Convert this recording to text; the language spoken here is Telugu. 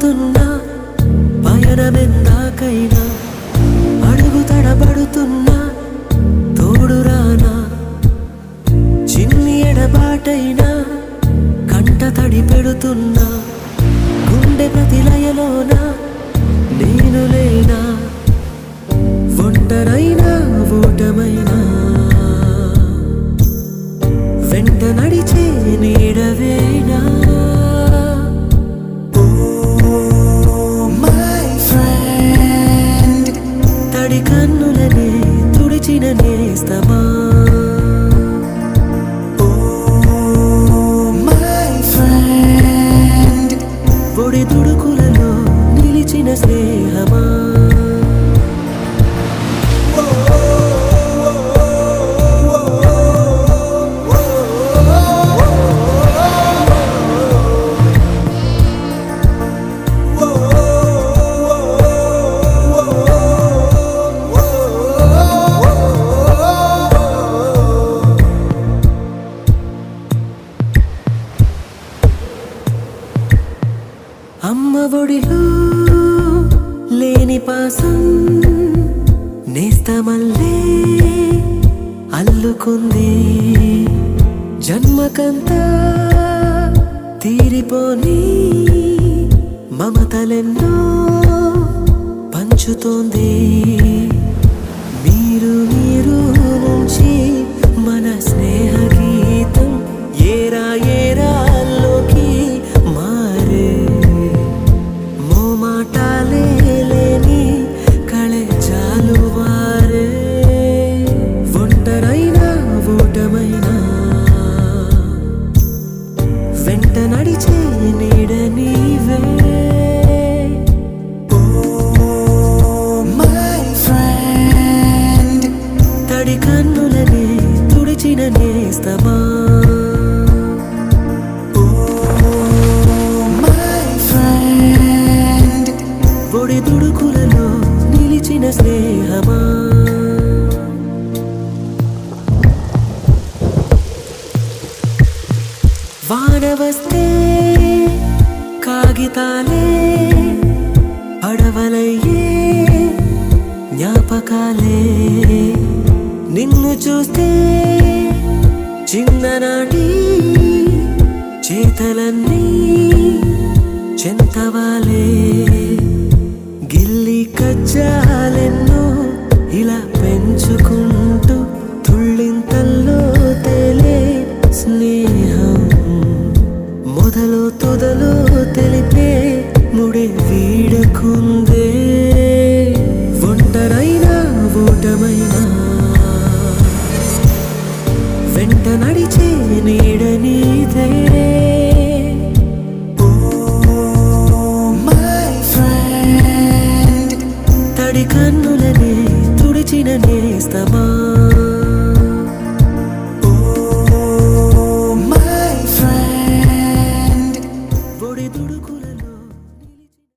సాగుతున్నా పయనమెందాకైనా అడుగు తడబడుతున్నా తోడురానా చిన్ని ఎడబాటైనా కంట తడి పెడుతున్నా గుండె ప్రతిలయలోన నేను లేనా ఒంటరైనా ఓటమైనా వెంట నడిచే నీడవేనా my friend. తడి కన్నులనే తుడిచిన నేస్తమా Oh, my friend. పొడి తుడుకులలో నిలిచిన స్నేహమా అమ్మ ఒడిలో లేని పాసం నేస్తమల్లే అల్లుకుంది జన్మకంతా తీరిపోని మమతలెన్నో పంచుతోంది మీరు మీరు నుంచి మన స్నేహ గీతం ఏరా ఏరాల్లోకి మారే మోమాటాలే లేని కళే చాలు వారే ఒంటరైనా ఓటమైనా వెంట నడిచే నీడ నీవే Oh, my friend. తడి కన్నులనే తుడిచిన నేస్తమా Oh, my friend. ఒడి దుడుకులలో నిలిచిన స్నేహమా వాన వస్తే కాగితాలే అడవలయ్యే జ్ఞాపకాలే నిన్ను చూస్తే చిన్ననాటి చేతలన్నీ చెంతవాలే గిల్లి కజ్జా